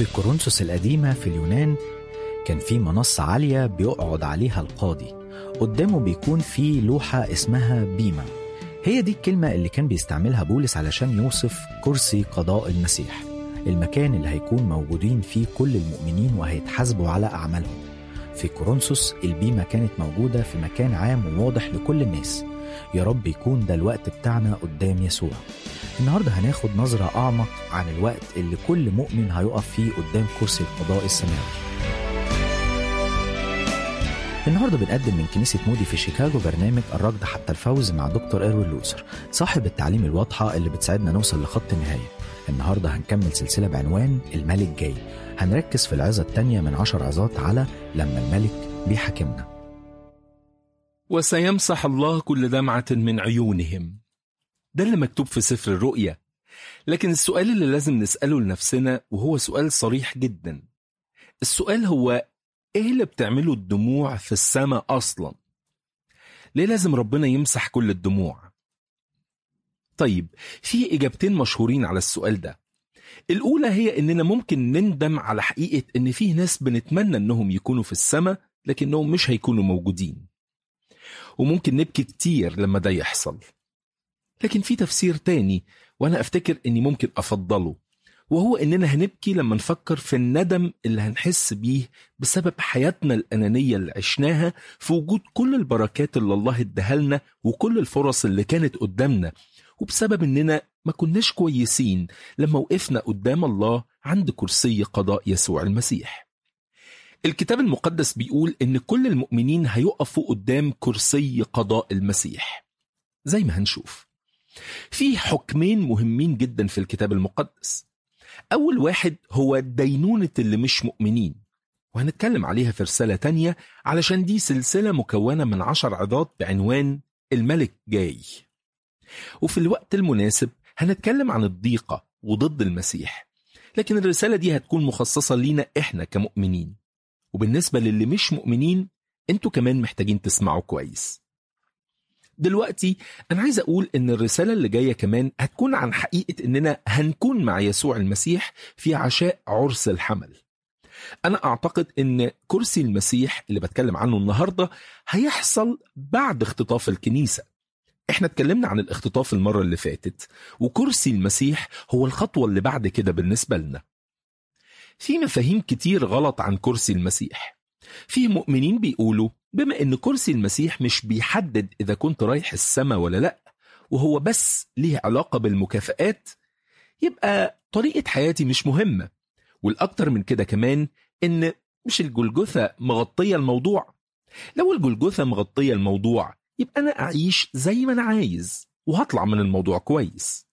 في كورنثوس القديمة في اليونان كان في منصة عالية بيقعد عليها القاضي قدامه بيكون في لوحة اسمها بيما هي دي الكلمة اللي كان بيستعملها بولس علشان يوصف كرسي قضاء المسيح المكان اللي هيكون موجودين فيه كل المؤمنين وهيتحاسبوا على أعمالهم في كورنثوس البيمة كانت موجودة في مكان عام وواضح لكل الناس يا رب يكون ده الوقت بتاعنا قدام يسوع النهاردة هناخد نظرة أعمق عن الوقت اللي كل مؤمن هيقف فيه قدام كرسي القضاء السماوي النهارده بنقدم من كنيسة مودي في شيكاغو برنامج الركض حتى الفوز مع دكتور إيروين لوثر صاحب التعليم الواضحة اللي بتساعدنا نوصل لخط النهاية النهارده هنكمل سلسلة بعنوان الملك جاي هنركز في العظة التانية من عشر عظات على لما الملك بيحاكمنا وسيمسح الله كل دمعة من عيونهم ده اللي مكتوب في سفر الرؤيا لكن السؤال اللي لازم نسأله لنفسنا وهو سؤال صريح جدا السؤال هو ايه اللي بتعمله الدموع في السماء اصلا ليه لازم ربنا يمسح كل الدموع طيب في اجابتين مشهورين على السؤال ده الاولى هي اننا ممكن نندم على حقيقه ان في ناس بنتمنى انهم يكونوا في السماء لكنهم مش هيكونوا موجودين وممكن نبكي كتير لما ده يحصل لكن في تفسير تاني وانا افتكر اني ممكن افضله وهو اننا هنبكي لما نفكر في الندم اللي هنحس بيه بسبب حياتنا الانانيه اللي عشناها في وجود كل البركات اللي الله اداها لنا وكل الفرص اللي كانت قدامنا وبسبب اننا ما كناش كويسين لما وقفنا قدام الله عند كرسي قضاء يسوع المسيح الكتاب المقدس بيقول ان كل المؤمنين هيقفوا قدام كرسي قضاء المسيح زي ما هنشوف في حكمين مهمين جدا في الكتاب المقدس أول واحد هو دينونة اللي مش مؤمنين وهنتكلم عليها في رسالة تانية علشان دي سلسلة مكونة من عشر عظات بعنوان الملك جاي وفي الوقت المناسب هنتكلم عن الضيقة وضد المسيح لكن الرسالة دي هتكون مخصصة لينا إحنا كمؤمنين وبالنسبة للي مش مؤمنين انتوا كمان محتاجين تسمعوا كويس دلوقتي أنا عايز أقول إن الرسالة اللي جاية كمان هتكون عن حقيقة إننا هنكون مع يسوع المسيح في عشاء عرس الحمل. أنا أعتقد إن كرسي المسيح اللي بتكلم عنه النهاردة هيحصل بعد اختطاف الكنيسة. إحنا اتكلمنا عن الاختطاف المرة اللي فاتت وكرسي المسيح هو الخطوة اللي بعد كده بالنسبة لنا. في مفاهيم كتير غلط عن كرسي المسيح. في مؤمنين بيقولوا بما ان كرسي المسيح مش بيحدد اذا كنت رايح السما ولا لا وهو بس ليه علاقه بالمكافئات يبقى طريقه حياتي مش مهمه والاكتر من كده كمان ان مش الجلجثه مغطيه الموضوع لو الجلجثه مغطيه الموضوع يبقى انا اعيش زي ما انا عايز وهطلع من الموضوع كويس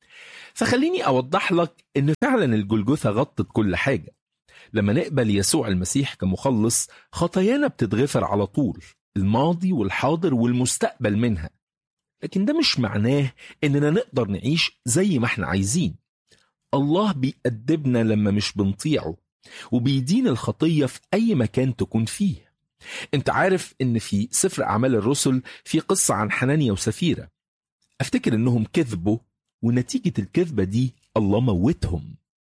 فخليني اوضح لك ان فعلا الجلجثه غطت كل حاجه لما نقبل يسوع المسيح كمخلص خطايانا بتتغفر على طول الماضي والحاضر والمستقبل منها لكن ده مش معناه اننا نقدر نعيش زي ما احنا عايزين الله بيأدبنا لما مش بنطيعه وبيدين الخطية في أي مكان تكون فيه انت عارف ان في سفر أعمال الرسل في قصة عن حنانيا وسفيرة افتكر انهم كذبوا ونتيجة الكذبة دي الله موتهم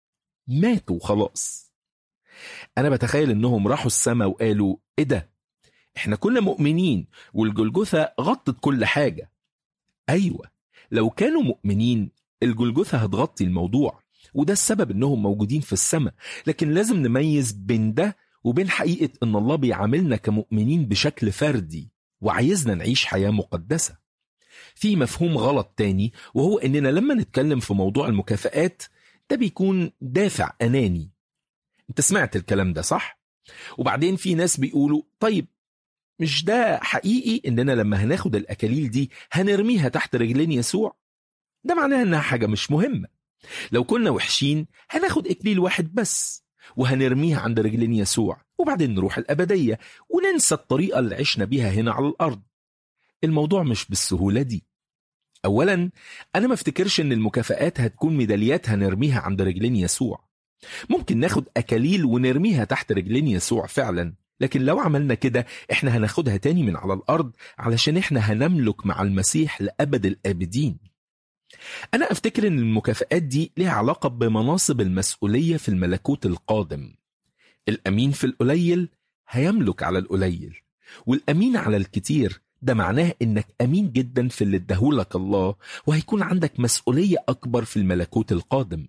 ماتوا خلاص انا بتخيل انهم راحوا السماء وقالوا ايه ده احنا كنا مؤمنين والجلجثة غطت كل حاجة ايوه لو كانوا مؤمنين الجلجثة هتغطي الموضوع وده السبب انهم موجودين في السماء لكن لازم نميز بين ده وبين حقيقة ان الله بيعاملنا كمؤمنين بشكل فردي وعايزنا نعيش حياة مقدسة في مفهوم غلط تاني وهو اننا لما نتكلم في موضوع المكافآت ده بيكون دافع اناني انت سمعت الكلام ده صح؟ وبعدين في ناس بيقولوا طيب مش ده حقيقي اننا لما هناخد الاكاليل دي هنرميها تحت رجلين يسوع؟ ده معناها انها حاجة مش مهمة لو كنا وحشين هناخد اكليل واحد بس وهنرميها عند رجلين يسوع وبعدين نروح الأبدية وننسى الطريقة اللي عشنا بيها هنا على الأرض الموضوع مش بالسهولة دي أولا أنا ما افتكرش إن المكافآت هتكون ميداليات هنرميها عند رجلين يسوع ممكن ناخد أكاليل ونرميها تحت رجلين يسوع فعلا لكن لو عملنا كده احنا هناخدها تاني من على الأرض علشان احنا هنملك مع المسيح لأبد الآبدين أنا أفتكر إن المكافآت دي ليها علاقة بمناصب المسؤولية في الملكوت القادم الأمين في القليل هيملك على القليل والأمين على الكتير ده معناه إنك أمين جدا في اللي اداهولك الله وهيكون عندك مسؤولية أكبر في الملكوت القادم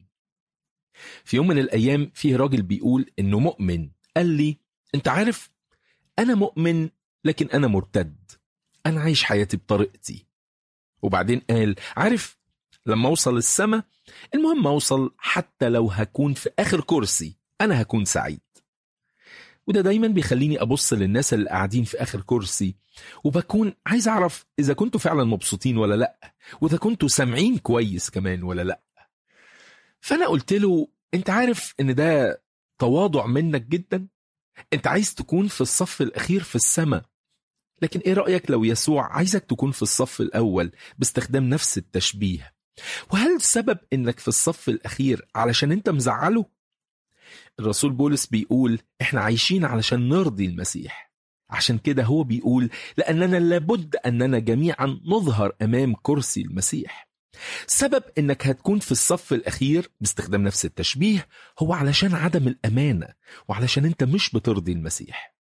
في يوم من الأيام فيه راجل بيقول إنه مؤمن قال لي أنت عارف أنا مؤمن لكن أنا مرتد أنا عايش حياتي بطريقتي وبعدين قال عارف لما أوصل السما المهم أوصل حتى لو هكون في آخر كرسي أنا هكون سعيد وده دايما بيخليني أبص للناس اللي قاعدين في آخر كرسي وبكون عايز أعرف إذا كنتوا فعلا مبسوطين ولا لأ وإذا كنتوا سامعين كويس كمان ولا لأ فأنا قلت له أنت عارف إن ده تواضع منك جدا أنت عايز تكون في الصف الأخير في السماء لكن إيه رأيك لو يسوع عايزك تكون في الصف الأول باستخدام نفس التشبيه وهل السبب إنك في الصف الأخير علشان أنت مزعله؟ الرسول بولس بيقول إحنا عايشين علشان نرضي المسيح عشان كده هو بيقول لأننا لابد أننا جميعا نظهر أمام كرسي المسيح سبب انك هتكون في الصف الاخير باستخدام نفس التشبيه هو علشان عدم الامانه وعلشان انت مش بترضي المسيح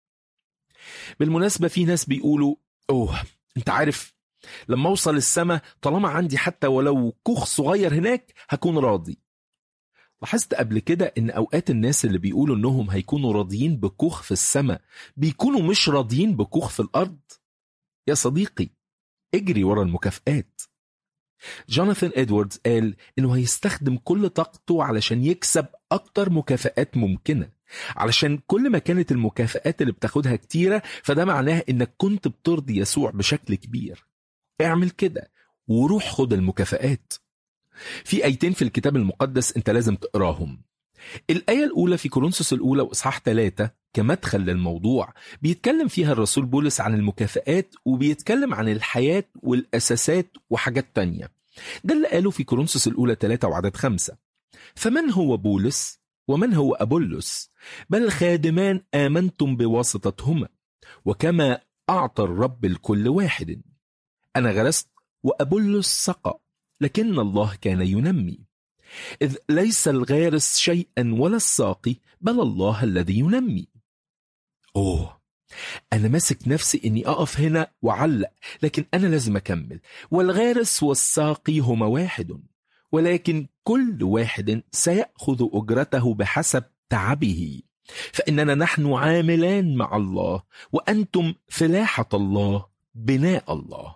بالمناسبه في ناس بيقولوا اوه انت عارف لما اوصل السماء طالما عندي حتى ولو كوخ صغير هناك هكون راضي لاحظت قبل كده ان اوقات الناس اللي بيقولوا انهم هيكونوا راضيين بكوخ في السماء بيكونوا مش راضيين بكوخ في الارض يا صديقي اجري ورا المكافآت جوناثان ادواردز قال انه هيستخدم كل طاقته علشان يكسب اكتر مكافآت ممكنه علشان كل ما كانت المكافآت اللي بتاخدها كتيرة فده معناه انك كنت بترضي يسوع بشكل كبير اعمل كده وروح خد المكافآت في ايتين في الكتاب المقدس انت لازم تقراهم الآية الأولى في كورنثوس الأولى وإصحاح ثلاثة كمدخل للموضوع بيتكلم فيها الرسول بولس عن المكافآت وبيتكلم عن الحياة والأساسات وحاجات تانية ده اللي قاله في كورنثوس الأولى ثلاثة وعدد خمسة فمن هو بولس ومن هو أبولس بل خادمان آمنتم بواسطتهما وكما أعطى الرب الكل واحد أنا غرست وأبولس سقى لكن الله كان ينمي إذ ليس الغارس شيئا ولا الساقي بل الله الذي ينمي أوه أنا ماسك نفسي إني أقف هنا وعلق لكن أنا لازم أكمل والغارس والساقي هما واحد ولكن كل واحد سيأخذ أجرته بحسب تعبه فإننا نحن عاملان مع الله وأنتم فلاحة الله بناء الله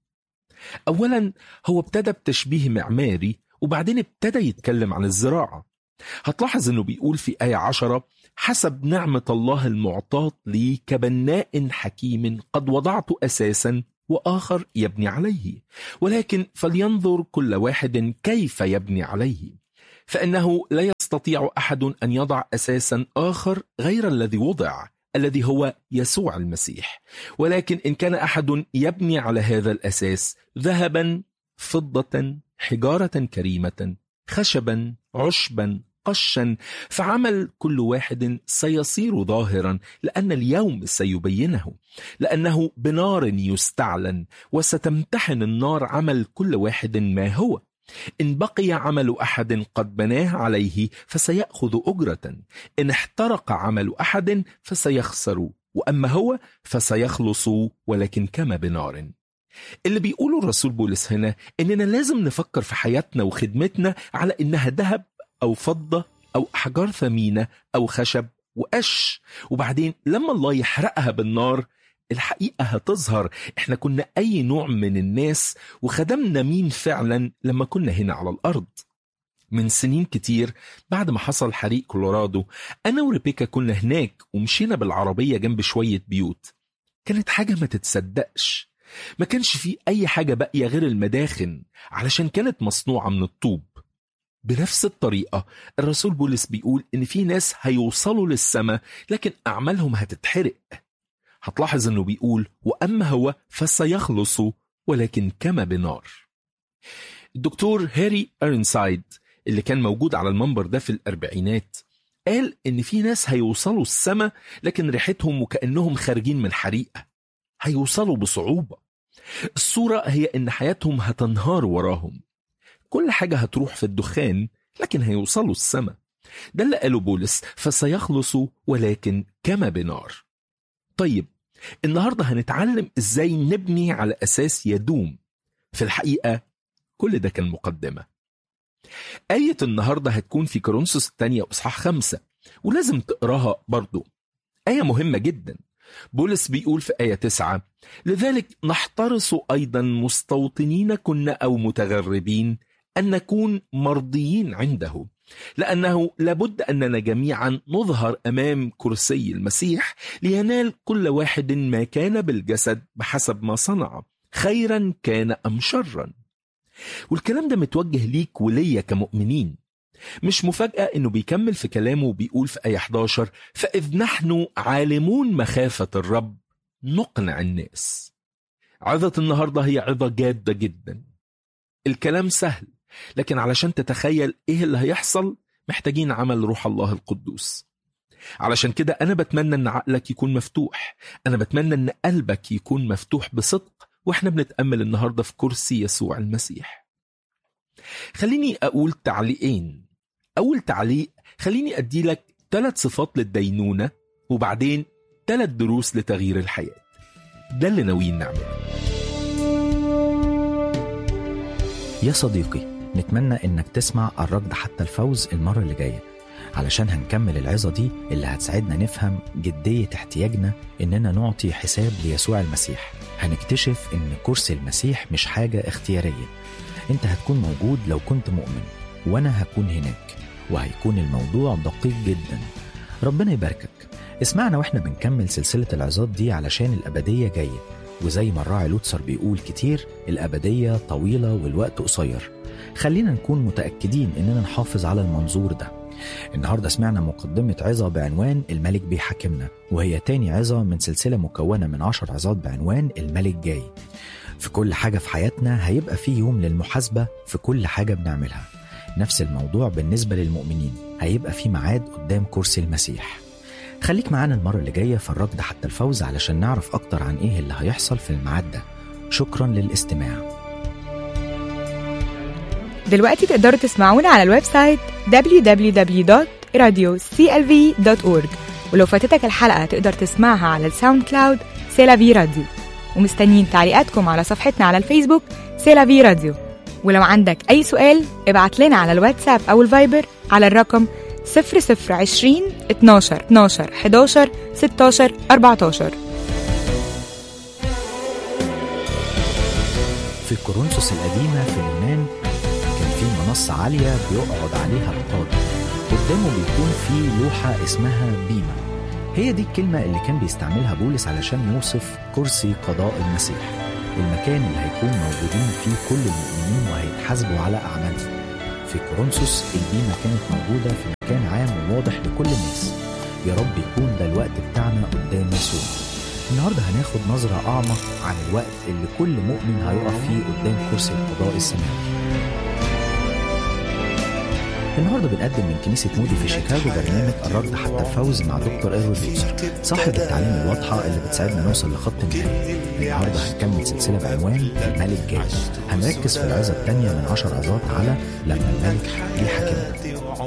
أولا هو ابتدى بتشبيه معماري وبعدين ابتدى يتكلم عن الزراعة هتلاحظ انه بيقول في آية عشرة حسب نعمة الله المعطاة لي كبناء حكيم قد وضعت أساسا وآخر يبني عليه ولكن فلينظر كل واحد كيف يبني عليه فإنه لا يستطيع أحد أن يضع أساسا آخر غير الذي وضع الذي هو يسوع المسيح ولكن إن كان أحد يبني على هذا الأساس ذهبا فضة حجارة كريمة خشبا عشبا قشا فعمل كل واحد سيصير ظاهرا لأن اليوم سيبينه لأنه بنار يستعلن وستمتحن النار عمل كل واحد ما هو إن بقي عمل أحد قد بناه عليه فسيأخذ أجرة إن احترق عمل أحد فسيخسر وأما هو فسيخلص ولكن كما بنار اللي بيقوله الرسول بولس هنا إننا لازم نفكر في حياتنا وخدمتنا على إنها ذهب أو فضة أو أحجار ثمينة أو خشب وقش وبعدين لما الله يحرقها بالنار الحقيقة هتظهر احنا كنا أي نوع من الناس وخدمنا مين فعلا لما كنا هنا على الأرض من سنين كتير بعد ما حصل حريق كولورادو أنا وريبيكا كنا هناك ومشينا بالعربية جنب شوية بيوت كانت حاجة ما تتصدقش ما كانش فيه أي حاجة باقية غير المداخن علشان كانت مصنوعة من الطوب بنفس الطريقة الرسول بولس بيقول إن في ناس هيوصلوا للسماء لكن أعمالهم هتتحرق هتلاحظ إنه بيقول وأما هو فسيخلص ولكن كما بنار الدكتور هاري أرنسايد اللي كان موجود على المنبر ده في الأربعينات قال إن في ناس هيوصلوا السماء لكن ريحتهم وكأنهم خارجين من حريقة هيوصلوا بصعوبة الصورة هي إن حياتهم هتنهار وراهم كل حاجة هتروح في الدخان لكن هيوصلوا السماء ده اللي قاله بولس فسيخلصوا ولكن كما بنار طيب النهاردة هنتعلم ازاي نبني على أساس يدوم في الحقيقة كل ده كان مقدمة آية النهاردة هتكون في كورنثوس الثانية إصحاح خمسة ولازم تقراها برضو آية مهمة جدا بولس بيقول في آية تسعة لذلك نحترس أيضا مستوطنين كنا أو متغربين أن نكون مرضيين عنده لأنه لابد أننا جميعا نظهر أمام كرسي المسيح لينال كل واحد ما كان بالجسد بحسب ما صنع خيرا كان أم شرا والكلام ده متوجه ليك وليا كمؤمنين مش مفاجأة انه بيكمل في كلامه وبيقول في آية 11 فإذ نحن عالمون مخافة الرب نقنع الناس عظة النهاردة هي عظة جادة جدا الكلام سهل لكن علشان تتخيل ايه اللي هيحصل محتاجين عمل روح الله القدوس علشان كده انا بتمنى ان عقلك يكون مفتوح انا بتمنى ان قلبك يكون مفتوح بصدق واحنا بنتأمل النهاردة في كرسي يسوع المسيح خليني أقول تعليقين أول تعليق خليني أدي لك ثلاث صفات للدينونة وبعدين ثلاث دروس لتغيير الحياة ده اللي ناويين نعمله يا صديقي نتمنى انك تسمع الركض حتى الفوز المرة اللي جاية علشان هنكمل العظة دي اللي هتساعدنا نفهم جدية احتياجنا اننا نعطي حساب ليسوع المسيح هنكتشف ان كرسي المسيح مش حاجة اختيارية انت هتكون موجود لو كنت مؤمن وانا هكون هناك وهيكون الموضوع دقيق جدا ربنا يباركك اسمعنا واحنا بنكمل سلسلة العظات دي علشان الأبدية جاية وزي ما الراعي لوتسر بيقول كتير الأبدية طويلة والوقت قصير خلينا نكون متأكدين إننا نحافظ على المنظور ده النهاردة سمعنا مقدمة عظة بعنوان الملك بيحاكمنا وهي تاني عظة من سلسلة مكونة من عشر عظات بعنوان الملك جاي في كل حاجة في حياتنا هيبقى في يوم للمحاسبة في كل حاجة بنعملها نفس الموضوع بالنسبة للمؤمنين هيبقى في ميعاد قدام كرسي المسيح خليك معانا المرة اللي جاية في الركض حتى الفوز علشان نعرف أكتر عن إيه اللي هيحصل في الميعاد ده شكرا للاستماع دلوقتي تقدروا تسمعونا على الويب سايت www.radioclv.org ولو فاتتك الحلقة تقدر تسمعها على الساوند كلاود سيلافي راديو ومستنيين تعليقاتكم على صفحتنا على الفيسبوك سيلافي راديو ولو عندك أي سؤال ابعت لنا على الواتساب أو الفايبر على الرقم 0020 12 12 11 16 14 في كورنثوس القديمة في اليونان كان في منصة عالية بيقعد عليها القاضي قدامه بيكون في لوحة اسمها بيما هي دي الكلمة اللي كان بيستعملها بولس علشان يوصف كرسي قضاء المسيح المكان اللي هيكون موجودين فيه كل المؤمنين وهيتحاسبوا على أعمالهم في كورنثوس البيمة كانت موجودة في مكان عام وواضح لكل الناس يا رب يكون ده الوقت بتاعنا قدام يسوع النهارده هناخد نظرة أعمق عن الوقت اللي كل مؤمن هيقف فيه قدام كرسي القضاء السماوي النهارده بنقدم من كنيسة مودي في شيكاغو برنامج الركض حتى الفوز مع دكتور ايرون لوسر صاحب التعليم الواضحة اللي بتساعدنا نوصل لخط النهاية النهارده هنكمل سلسلة بعنوان الملك جاي هنركز في العظة الثانية من عشر عظات على لما الملك يحاكمنا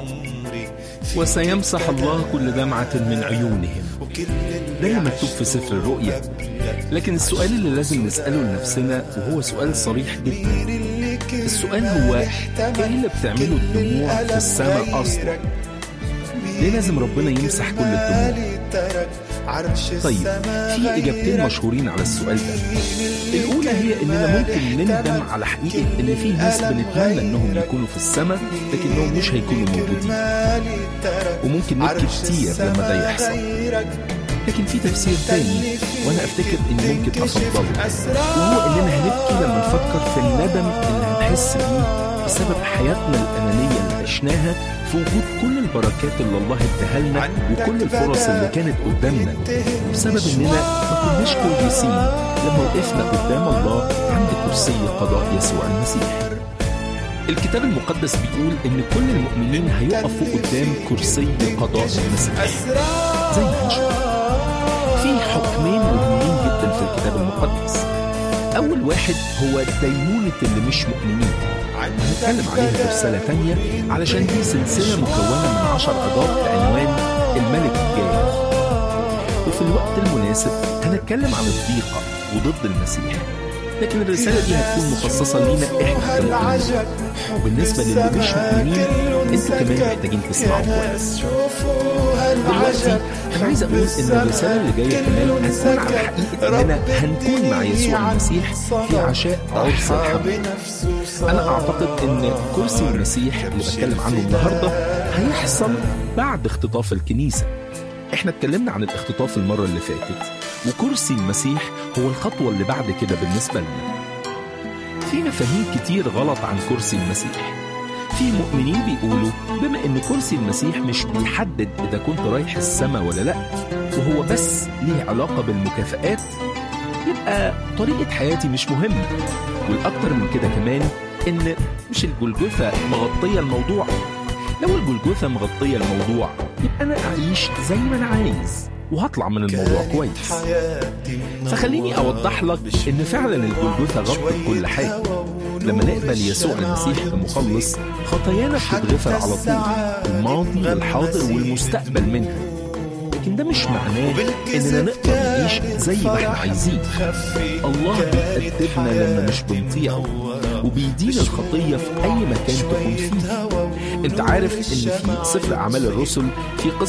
وسيمسح الله كل دمعة من عيونهم ده اللي مكتوب في سفر الرؤيا لكن السؤال اللي لازم نسأله لنفسنا وهو سؤال صريح جدا السؤال هو ايه اللي بتعمله الدموع في السماء اصلا ليه لازم ربنا يمسح كل الدموع طيب في اجابتين مشهورين على السؤال ده الاولى هي اننا ممكن نندم على حقيقه ان في ناس بنتمنى انهم يكونوا في السماء لكنهم مش هيكونوا موجودين وممكن نبكي كتير لما ده يحصل لكن في تفسير تاني وانا افتكر اني ممكن افضله وهو اننا هنبكي لما نفكر في الندم اللي هنحس بيه بسبب حياتنا الانانيه اللي عشناها في وجود كل البركات اللي الله اداها لنا وكل الفرص اللي كانت قدامنا بسبب اننا ما كناش كويسين لما وقفنا قدام الله عند كرسي قضاء يسوع المسيح الكتاب المقدس بيقول ان كل المؤمنين هيقفوا قدام كرسي قضاء المسيح زي ما هنشوف في حكمين مهمين جدا في الكتاب المقدس اول واحد هو دينونة اللي مش مؤمنين هنتكلم عليها في رسالة تانية علشان دي سلسلة مكونة من عشر أضاف بعنوان الملك الجاي وفي الوقت المناسب هنتكلم عن الضيقة وضد المسيح لكن الرسالة دي هتكون مخصصة لينا احنا كمؤمنين وبالنسبة للي مش مؤمنين انتوا كمان محتاجين تسمعوا كويس دلوقتي انا عايز اقول ان الرسالة اللي جاية كمان هتكون على حقيقة اننا هنكون مع يسوع المسيح في عشاء عرس الحمل انا اعتقد ان كرسي المسيح اللي بتكلم عنه النهارده هيحصل بعد اختطاف الكنيسه احنا اتكلمنا عن الاختطاف المره اللي فاتت وكرسي المسيح هو الخطوه اللي بعد كده بالنسبه لنا في مفاهيم كتير غلط عن كرسي المسيح في مؤمنين بيقولوا بما ان كرسي المسيح مش بيحدد اذا كنت رايح السما ولا لا وهو بس ليه علاقه بالمكافآت يبقى طريقه حياتي مش مهمه والاكتر من كده كمان ان مش الجلجثه مغطيه الموضوع لو الجلجثه مغطيه الموضوع يبقى انا اعيش زي ما انا عايز وهطلع من الموضوع كويس فخليني اوضح لك ان فعلا الجلجثه غطت كل حاجه لما نقبل يسوع المسيح كمخلص خطايانا بتتغفر على طول الماضي والحاضر والمستقبل منها لكن ده مش معناه اننا نقدر نعيش زي ما احنا عايزين الله بيأدبنا لما مش بنطيعه وبيدينا الخطية في أي مكان تكون فيه أنت عارف إن في سفر أعمال الرسل في قصة